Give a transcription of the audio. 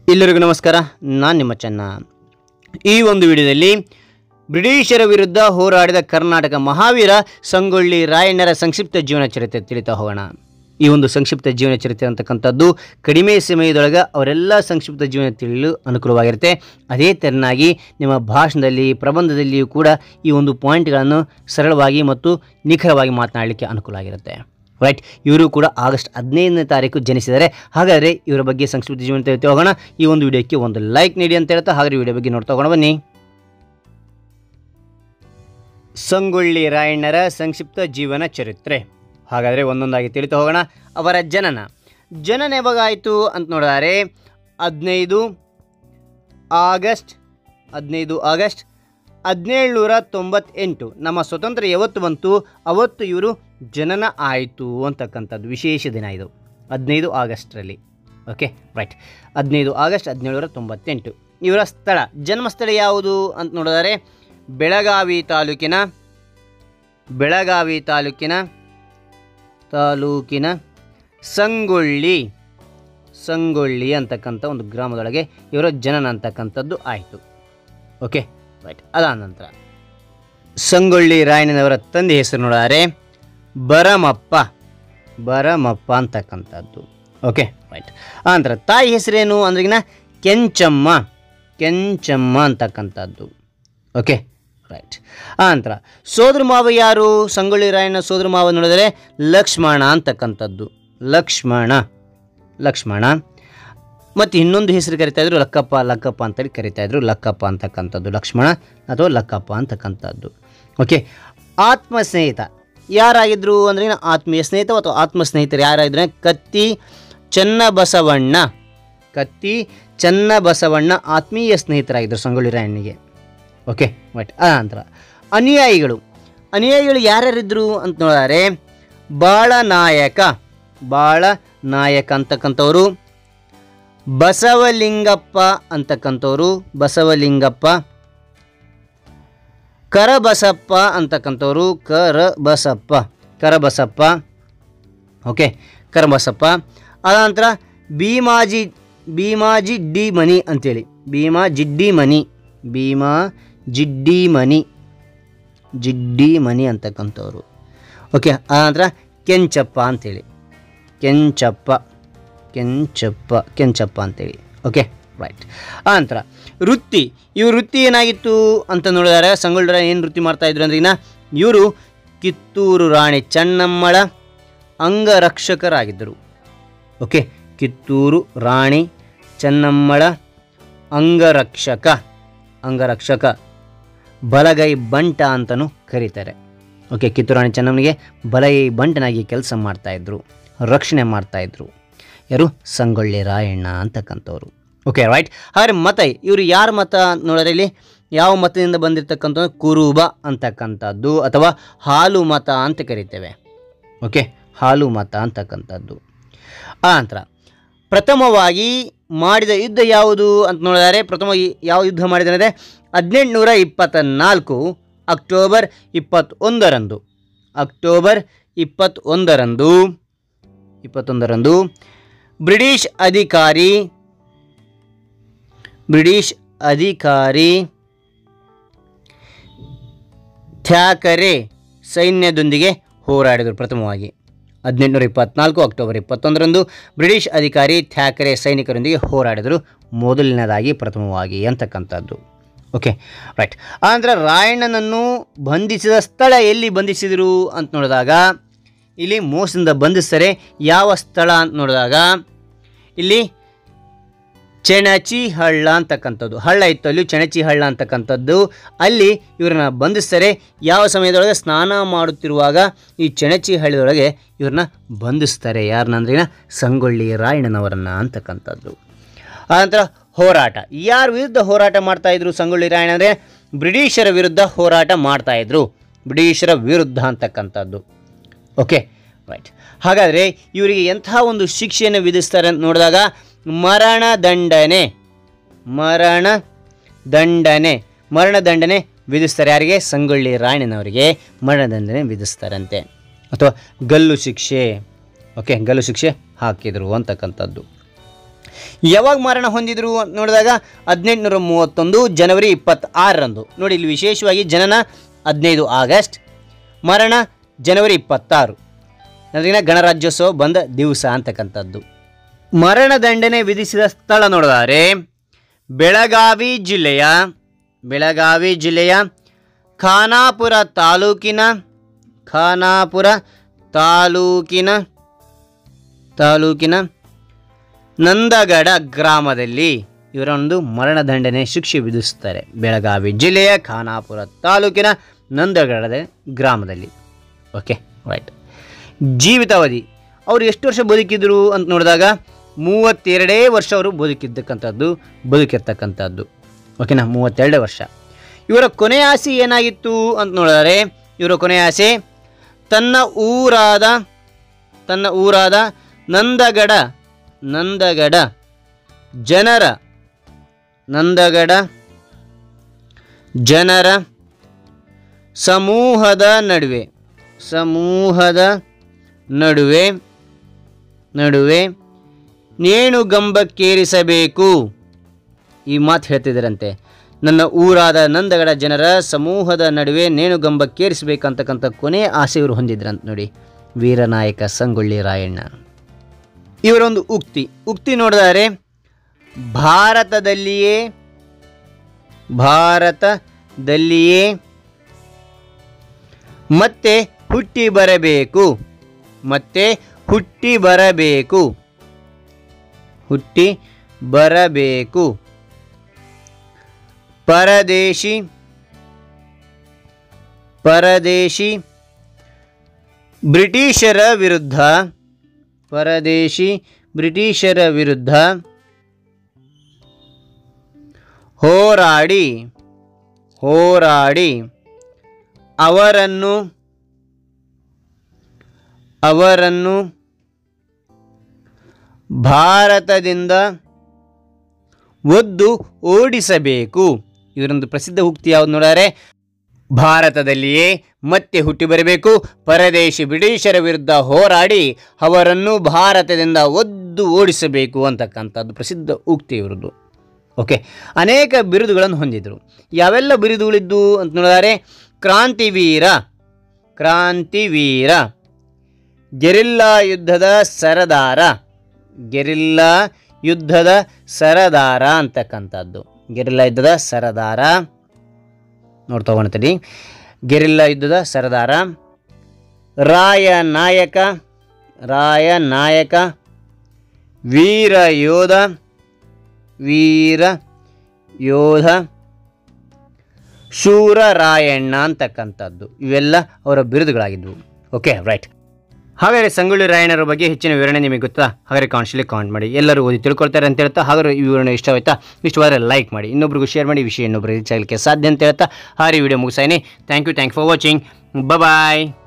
ಎಲ್ಲರಿಗೂ ನಮಸ್ಕಾರ ನಾನು ನಿಮ್ಮ ಚೆನ್ನ ಈ ಒಂದು ವಿಡಿಯೋದಲ್ಲಿ ಬ್ರಿಟಿಷರ ವಿರುದ್ಧ ಹೋರಾಡಿದ ಕರ್ನಾಟಕ ಮಹಾವೀರ ಸಂಗೊಳ್ಳಿ ರಾಯಣ್ಣರ ಸಂಕ್ಷಿಪ್ತ ಜೀವನ ಚರಿತ್ರೆ ತಿಳಿತಾ ಹೋಗೋಣ ಈ ಒಂದು ಸಂಕ್ಷಿಪ್ತ ಜೀವನ ಚರಿತ್ರೆ ಅಂತಕ್ಕಂಥದ್ದು ಕಡಿಮೆ ಸಮಯದೊಳಗೆ ಅವರೆಲ್ಲ ಸಂಕ್ಷಿಪ್ತ ಜೀವನ ತಿಳಿಯಲು ಅನುಕೂಲವಾಗಿರುತ್ತೆ ಅದೇ ತೆರನಾಗಿ ನಿಮ್ಮ ಭಾಷಣದಲ್ಲಿ ಪ್ರಬಂಧದಲ್ಲಿಯೂ ಕೂಡ ಈ ಒಂದು ಪಾಯಿಂಟ್ಗಳನ್ನು ಸರಳವಾಗಿ ಮತ್ತು ನಿಖರವಾಗಿ ಮಾತನಾಡಲಿಕ್ಕೆ ಅನುಕೂಲ ಆಗಿರುತ್ತೆ ರೈಟ್ ಇವರು ಕೂಡ ಆಗಸ್ಟ್ ಹದಿನೈದನೇ ತಾರೀಕು ಜನಿಸಿದ್ದಾರೆ ಹಾಗಾದರೆ ಇವರ ಬಗ್ಗೆ ಸಂಕ್ಷಿಪ್ತ ಜೀವನ ತಿಳಿತು ಹೋಗೋಣ ಈ ಒಂದು ವಿಡಿಯೋಕ್ಕೆ ಒಂದು ಲೈಕ್ ನೀಡಿ ಅಂತ ಹೇಳ್ತಾ ಹಾಗಾದ್ರೆ ವಿಡಿಯೋ ಬಗ್ಗೆ ನೋಡ್ತಾ ಹೋಗೋಣ ಬನ್ನಿ ಸಂಗೊಳ್ಳಿ ರಾಯಣ್ಣರ ಸಂಕ್ಷಿಪ್ತ ಜೀವನ ಚರಿತ್ರೆ ಹಾಗಾದರೆ ಒಂದೊಂದಾಗಿ ತಿಳಿತಾ ಹೋಗೋಣ ಅವರ ಜನನ ಜನನ ಯಾವಾಗ ಆಯಿತು ಅಂತ ನೋಡಿದರೆ ಹದಿನೈದು ಆಗಸ್ಟ್ ಹದಿನೈದು ಆಗಸ್ಟ್ ಹದಿನೇಳುನೂರ ತೊಂಬತ್ತೆಂಟು ನಮ್ಮ ಸ್ವತಂತ್ರ ಯಾವತ್ತು ಬಂತು ಅವತ್ತು ಇವರು ಜನನ ಆಯಿತು ಅಂತಕ್ಕಂಥದ್ದು ವಿಶೇಷ ದಿನ ಇದು ಹದಿನೈದು ಆಗಸ್ಟ್ರಲ್ಲಿ ಓಕೆ ರೈಟ್ ಹದಿನೈದು ಆಗಸ್ಟ್ ಹದಿನೇಳುನೂರ ತೊಂಬತ್ತೆಂಟು ಇವರ ಸ್ಥಳ ಜನ್ಮಸ್ಥಳ ಯಾವುದು ಅಂತ ನೋಡಿದರೆ ಬೆಳಗಾವಿ ತಾಲೂಕಿನ ಬೆಳಗಾವಿ ತಾಲೂಕಿನ ತಾಲೂಕಿನ ಸಂಗೊಳ್ಳಿ ಸಂಗೊಳ್ಳಿ ಅಂತಕ್ಕಂಥ ಒಂದು ಗ್ರಾಮದೊಳಗೆ ಇವರ ಜನನ ಅಂತಕ್ಕಂಥದ್ದು ಆಯಿತು ಓಕೆ ರೈಟ್ ಅದಾದ ನಂತರ ಸಂಗೊಳ್ಳಿ ರಾಯಣ್ಣನವರ ತಂದೆ ಹೆಸರು ನೋಡಿದರೆ ಬರಮಪ್ಪ ಬರಮಪ್ಪ ಅಂತಕ್ಕಂಥದ್ದು ಓಕೆ ರೈಟ್ ಆನಂತರ ತಾಯಿ ಹೆಸರೇನು ಅಂದ್ರಿಗಿನ ಕೆಂಚಮ್ಮ ಕೆಂಚಮ್ಮ ಅಂತಕ್ಕಂಥದ್ದು ಓಕೆ ರೈಟ್ ಆನಂತರ ಸೋದರ ಮಾವ ಯಾರು ಸಂಗೊಳ್ಳಿ ರಾಯಣ್ಣ ಸೋದರ ಮಾವ ನೋಡಿದರೆ ಲಕ್ಷ್ಮಣ ಅಂತಕ್ಕಂಥದ್ದು ಲಕ್ಷ್ಮಣ ಲಕ್ಷ್ಮಣ ಮತ್ತು ಇನ್ನೊಂದು ಹೆಸರು ಕರಿತಾ ಇದ್ರು ಲಕ್ಕಪ್ಪ ಲಕ್ಕಪ್ಪ ಅಂತೇಳಿ ಕರಿತಾ ಇದ್ರು ಲಕ್ಕಪ್ಪ ಅಂತಕ್ಕಂಥದ್ದು ಲಕ್ಷ್ಮಣ ಅಥವಾ ಲಕ್ಕಪ್ಪ ಅಂತಕ್ಕಂಥದ್ದು ಓಕೆ ಆತ್ಮ ಸ್ನೇಹಿತ ಯಾರಾಗಿದ್ರು ಅಂದ್ರೆ ಏನು ಆತ್ಮೀಯ ಸ್ನೇಹಿತ ಅಥವಾ ಆತ್ಮ ಸ್ನೇಹಿತರು ಯಾರಾಗಿದ್ರೆ ಕತ್ತಿ ಚನ್ನಬಸವಣ್ಣ ಕತ್ತಿ ಚನ್ನಬಸವಣ್ಣ ಆತ್ಮೀಯ ಸ್ನೇಹಿತರಾಗಿದ್ದರು ಸಂಗೊಳ್ಳಿ ರಾಯಣ್ಣನಿಗೆ ಓಕೆ ರೈಟ್ ಆ ನಂತರ ಅನುಯಾಯಿಗಳು ಅನುಯಾಯಿಗಳು ಯಾರ್ಯಾರಿದ್ರು ಅಂತ ನೋಡಿದರೆ ಬಾಳನಾಯಕ ಬಾಳ ನಾಯಕ ಅಂತಕ್ಕಂಥವ್ರು ಬಸವಲಿಂಗಪ್ಪ ಅಂತಕ್ಕಂಥವ್ರು ಬಸವಲಿಂಗಪ್ಪ ಕರಬಸಪ್ಪ ಅಂತಕ್ಕಂಥವ್ರು ಕರಬಸಪ್ಪ ಕರಬಸಪ್ಪ ಓಕೆ ಕರಬಸಪ್ಪ ಅದಾನಂತರ ಭೀಮಾಜಿ ಭೀಮಾಜಿ ಡಿ ಮನಿ ಅಂತೇಳಿ Bhima Jiddimani Bhima Jiddimani Jiddimani ಅಂತಕ್ಕಂಥವ್ರು ಓಕೆ ಆನಂತರ ಕೆಂಚಪ್ಪ ಅಂತೇಳಿ ಕೆಂಚಪ್ಪ ಕೆಂಚಪ್ಪ ಕೆಂಚಪ್ಪ ಅಂತೇಳಿ ಓಕೆ ರೈಟ್ ಆನಂತರ ವೃತ್ತಿ ಇವ್ರ ವೃತ್ತಿ ಏನಾಗಿತ್ತು ಅಂತ ನೋಡಿದರೆ ಸಂಗೊಳ್ಳಿ ಏನು ವೃತ್ತಿ ಮಾಡ್ತಾಯಿದ್ರು ಅಂದ್ರಿನ ಇವರು ಕಿತ್ತೂರು ರಾಣಿ ಚೆನ್ನಮ್ಮಳ ಅಂಗರಕ್ಷಕರಾಗಿದ್ದರು ಓಕೆ ಕಿತ್ತೂರು ರಾಣಿ ಚೆನ್ನಮ್ಮಳ ಅಂಗರಕ್ಷಕ ಅಂಗರಕ್ಷಕ ಬಲಗೈ ಬಂಟ ಅಂತಲೂ ಕರೀತಾರೆ ಓಕೆ ಕಿತ್ತೂರು ರಾಣಿ ಚೆನ್ನಮ್ಮನಿಗೆ ಬಲಗೈ ಬಂಟನಾಗಿ ಕೆಲಸ ಮಾಡ್ತಾಯಿದ್ರು ರಕ್ಷಣೆ ಮಾಡ್ತಾಯಿದ್ರು ಯಾರು ಸಂಗೊಳ್ಳಿ ರಾಯಣ್ಣ ಅಂತಕ್ಕಂಥವ್ರು ಓಕೆ ರೈಟ್ ಹಾಗಾದ್ರೆ ಮತ ಇವರು ಯಾರ ಮತ ಅಂತ ನೋಡಿದ್ರೆ ಇಲ್ಲಿ ಯಾವ ಮತದಿಂದ ಬಂದಿರತಕ್ಕಂಥ ಕುರುಬ ಅಂತಕ್ಕಂಥದ್ದು ಅಥವಾ ಹಾಲು ಮತ ಅಂತ ಕರಿತೇವೆ ಓಕೆ ಹಾಲು ಮತ ಅಂತಕ್ಕಂಥದ್ದು ಆ ನಂತರ ಪ್ರಥಮವಾಗಿ ಮಾಡಿದ ಯುದ್ಧ ಯಾವುದು ಅಂತ ನೋಡಿದರೆ ಪ್ರಥಮ ಯಾವ ಯುದ್ಧ ಮಾಡಿದರೆ ಹದಿನೆಂಟುನೂರ ಇಪ್ಪತ್ತ ನಾಲ್ಕು ಅಕ್ಟೋಬರ್ ಇಪ್ಪತ್ತೊಂದರಂದು ಅಕ್ಟೋಬರ್ ಇಪ್ಪತ್ತೊಂದರಂದು ಇಪ್ಪತ್ತೊಂದರಂದು ಬ್ರಿಟಿಷ್ ಅಧಿಕಾರಿ ಬ್ರಿಟಿಷ್ ಅಧಿಕಾರಿ ಥ್ಯಾಕರೆ ಸೈನ್ಯದೊಂದಿಗೆ ಹೋರಾಡಿದರು ಪ್ರಥಮವಾಗಿ ಹದಿನೆಂಟುನೂರ ಇಪ್ಪತ್ನಾಲ್ಕು ಅಕ್ಟೋಬರ್ ಇಪ್ಪತ್ತೊಂದರಂದು ಬ್ರಿಟಿಷ್ ಅಧಿಕಾರಿ ಥ್ಯಾಕರೆ ಸೈನಿಕರೊಂದಿಗೆ ಹೋರಾಡಿದರು ಮೊದಲನೇದಾಗಿ ಪ್ರಥಮವಾಗಿ ಅಂತಕ್ಕಂಥದ್ದು ಓಕೆ ರೈಟ್ ಆನಂತರ ರಾಯಣ್ಣನನ್ನು ಬಂಧಿಸಿದ ಸ್ಥಳ ಎಲ್ಲಿ ಬಂಧಿಸಿದರು ಅಂತ ನೋಡಿದಾಗ ಇಲ್ಲಿ ಮೋಸದಿಂದ ಬಂಧಿಸ್ತಾರೆ ಯಾವ ಸ್ಥಳ ಅಂತ ನೋಡಿದಾಗ ಇಲ್ಲಿ ಚೆಣಚಿ ಹಳ್ಳ ಅಂತಕ್ಕಂಥದ್ದು ಹಳ್ಳ ಇತ್ತು ಅಲ್ಲಿ ಚೆಣಚಿ ಹಳ್ಳ ಅಂತಕ್ಕಂಥದ್ದು ಅಲ್ಲಿ ಇವ್ರನ್ನ ಬಂಧಿಸ್ತಾರೆ ಯಾವ ಸಮಯದೊಳಗೆ ಸ್ನಾನ ಮಾಡುತ್ತಿರುವಾಗ ಈ ಚೆಣಚಿ ಹಳ್ಳಿಯೊಳಗೆ ಇವ್ರನ್ನ ಬಂಧಿಸ್ತಾರೆ ಯಾರನ್ನಂದ್ರಿನ ಸಂಗೊಳ್ಳಿ ರಾಯಣ್ಣನವರನ್ನ ಅಂತಕ್ಕಂಥದ್ದು ಆನಂತರ ಹೋರಾಟ ಯಾರ ವಿರುದ್ಧ ಹೋರಾಟ ಮಾಡ್ತಾ ಇದ್ರು ಸಂಗೊಳ್ಳಿ ರಾಯಣ್ಣ ಅಂದರೆ ಬ್ರಿಟಿಷರ ವಿರುದ್ಧ ಹೋರಾಟ ಮಾಡ್ತಾ ಇದ್ರು ಬ್ರಿಟಿಷರ ವಿರುದ್ಧ ಅಂತಕ್ಕಂಥದ್ದು ಓಕೆ ರೈಟ್ ಹಾಗಾದರೆ ಇವರಿಗೆ ಎಂಥ ಒಂದು ಶಿಕ್ಷೆಯನ್ನು ವಿಧಿಸ್ತಾರೆ ಅಂತ ನೋಡಿದಾಗ ಮರಣ ದಂಡನೆ ಮರಣ ದಂಡನೆ ಮರಣ ದಂಡನೆ ವಿಧಿಸ್ತಾರೆ ಯಾರಿಗೆ ಸಂಗೊಳ್ಳಿ ರಾಯಣ್ಣನವರಿಗೆ ಮರಣದಂಡನೆ ವಿಧಿಸ್ತಾರಂತೆ ಅಥವಾ ಗಲ್ಲು ಶಿಕ್ಷೆ ಓಕೆ ಗಲ್ಲು ಶಿಕ್ಷೆ ಹಾಕಿದರು ಅಂತಕ್ಕಂಥದ್ದು ಯಾವಾಗ ಮರಣ ಹೊಂದಿದ್ರು ಅಂತ ನೋಡಿದಾಗ ಹದಿನೆಂಟುನೂರ ಮೂವತ್ತೊಂದು ಜನವರಿ ಇಪ್ಪತ್ತಾರರಂದು ನೋಡಿ ಇಲ್ಲಿ ವಿಶೇಷವಾಗಿ ಜನನ ಹದಿನೈದು ಆಗಸ್ಟ್ ಮರಣ ಜನವರಿ ಇಪ್ಪತ್ತಾರು ಅದರಿಂದ ಗಣರಾಜ್ಯೋತ್ಸವ ಬಂದ ದಿವಸ ಅಂತಕ್ಕಂಥದ್ದು ಮರಣದಂಡನೆ ವಿಧಿಸಿದ ಸ್ಥಳ ನೋಡಿದರೆ ಬೆಳಗಾವಿ ಜಿಲ್ಲೆಯ ಬೆಳಗಾವಿ ಜಿಲ್ಲೆಯ ಖಾನಾಪುರ ತಾಲೂಕಿನ ಖಾನಾಪುರ ತಾಲೂಕಿನ ತಾಲೂಕಿನ ನಂದಗಡ ಗ್ರಾಮದಲ್ಲಿ ಇವರೊಂದು ಮರಣದಂಡನೆ ಶಿಕ್ಷೆ ವಿಧಿಸುತ್ತಾರೆ ಬೆಳಗಾವಿ ಜಿಲ್ಲೆಯ ಖಾನಾಪುರ ತಾಲೂಕಿನ ನಂದಗಡದ ಗ್ರಾಮದಲ್ಲಿ ಓಕೆ ರೈಟ್ ಜೀವಿತಾವಧಿ ಅವರು ಎಷ್ಟು ವರ್ಷ ಬದುಕಿದ್ರು ಅಂತ ನೋಡಿದಾಗ ಮೂವತ್ತೆರಡೇ ವರ್ಷ ಅವರು ಬದುಕಿದ್ದಕ್ಕಂಥದ್ದು ಬದುಕಿರ್ತಕ್ಕಂಥದ್ದು ಓಕೆನಾ ಮೂವತ್ತೆರಡೇ ವರ್ಷ ಇವರ ಕೊನೆಯ ಆಸೆ ಏನಾಗಿತ್ತು ಅಂತ ನೋಡಿದರೆ ಇವರ ಕೊನೆಯ ಆಸೆ ತನ್ನ ಊರಾದ ತನ್ನ ಊರಾದ ನಂದಗಡ ನಂದಗಡ ಜನರ ನಂದಗಡ ಜನರ ಸಮೂಹದ ನಡುವೆ ಸಮೂಹದ ನಡುವೆ ನಡುವೆ ನೇಣುಗಂಬಕ್ಕೇರಿಸಬೇಕು ಈ ಮಾತು ಹೇಳ್ತಿದ್ದರಂತೆ ನನ್ನ ಊರಾದ ನಂದಗಡ ಜನರ ಸಮೂಹದ ನಡುವೆ ನೇಣುಗಂಬಕ್ಕೇರಿಸಬೇಕಂತಕ್ಕಂಥ ಕೊನೆಯ ಆಸೆ ಇವರು ಹೊಂದಿದ್ರಂತ ನೋಡಿ ವೀರನಾಯಕ ಸಂಗೊಳ್ಳಿ ರಾಯಣ್ಣ ಇವರೊಂದು ಉಕ್ತಿ ಉಕ್ತಿ ನೋಡಿದರೆ ಭಾರತದಲ್ಲಿಯೇ ಭಾರತದಲ್ಲಿಯೇ ಮತ್ತೆ ಹುಟ್ಟಿ ಬರಬೇಕು ಮತ್ತೆ ಹುಟ್ಟಿ ಬರಬೇಕು ಹುಟ್ಟಿ ಬರಬೇಕು ಪರದೇಶಿ ಪರದೇಶಿ ಬ್ರಿಟಿಷರ ವಿರುದ್ಧ ಪರದೇಶಿ ಬ್ರಿಟಿಷರ ವಿರುದ್ಧ ಹೋರಾಡಿ ಹೋರಾಡಿ ಅವರನ್ನು ಅವರನ್ನು ಭಾರತದಿಂದ ಒದ್ದು ಓಡಿಸಬೇಕು ಇದರೊಂದು ಪ್ರಸಿದ್ಧ ಉಕ್ತಿ ಯಾವುದು ನೋಡಿದರೆ ಭಾರತದಲ್ಲಿಯೇ ಮತ್ತೆ ಹುಟ್ಟಿ ಬರಬೇಕು ಪರದೇಶಿ ಬ್ರಿಟಿಷರ ವಿರುದ್ಧ ಹೋರಾಡಿ ಅವರನ್ನು ಭಾರತದಿಂದ ಒದ್ದು ಓಡಿಸಬೇಕು ಅಂತಕ್ಕಂಥದ್ದು ಪ್ರಸಿದ್ಧ ಉಕ್ತಿ ಇವ್ರದ್ದು ಓಕೆ ಅನೇಕ ಬಿರುದುಗಳನ್ನು ಹೊಂದಿದ್ರು ಯಾವೆಲ್ಲ ಬಿರುದುಗಳಿದ್ದು ಅಂತ ನೋಡಿದರೆ ಕ್ರಾಂತಿವೀರ ಕ್ರಾಂತಿವೀರ ಗೆರಿಲ್ಲಾ ಯುದ್ಧದ ಸರದಾರ ಗೆರಿಲ್ಲಾ ಯುದ್ಧದ ಸರದಾರ ಅಂತಕ್ಕಂಥದ್ದು ಗೆರಿಲ್ಲಾ ಯುದ್ಧದ ಸರದಾರ ನೋಡ್ತಾ ಹೋಗ್ತೀನಿ ಗೆರಿಲ್ಲಾ ಯುದ್ಧದ ಸರದಾರ ರಾಯ ನಾಯಕ ರಾಯ ನಾಯಕ ವೀರ ಯೋಧ ವೀರ ಯೋಧ ಶೂರ ರಾಯಣ್ಣ ಅಂತಕ್ಕಂಥದ್ದು ಇವೆಲ್ಲ ಅವರ ಬಿರುದುಗಳಾಗಿದ್ವು ಓಕೆ ರೈಟ್ ಹಾಗಾದರೆ ಸಂಗೊಳ್ಳಿ ರಾಯಣ್ಣರ ಬಗ್ಗೆ ಹೆಚ್ಚಿನ ವಿವರಣೆ ನಿಮಗೆ ಗೊತ್ತಾ ಹಾಗಾದರೆ ಕಾನ್ಸ್ಟಲಿ ಕಾಮೆಂಟ್ ಮಾಡಿ ಎಲ್ಲರೂ ಓದಿ ತಿಳ್ಕೊಳ್ತಾರೆ ಅಂತ ಹೇಳ್ತಾ ಹಾಗಾದ್ರೆ ಈ ವಿವರಣೆ ಇಷ್ಟವಾಯ್ತಾ ಇಷ್ಟವಾದರೆ ಲೈಕ್ ಮಾಡಿ ಇನ್ನೊಬ್ರಿಗೂ ಶೇರ್ ಮಾಡಿ ವಿಷಯ ಇನ್ನೊಬ್ರಿಗೆ ರೀಚ್ ಆಗಲಿಕ್ಕೆ ಸಾಧ್ಯ ಅಂತ ಹೇಳ್ತಾ ಹಾರಿ ವಿಡಿಯೋ ಮುಗಿಸಾಯಿನಿ thank you thank for watching bye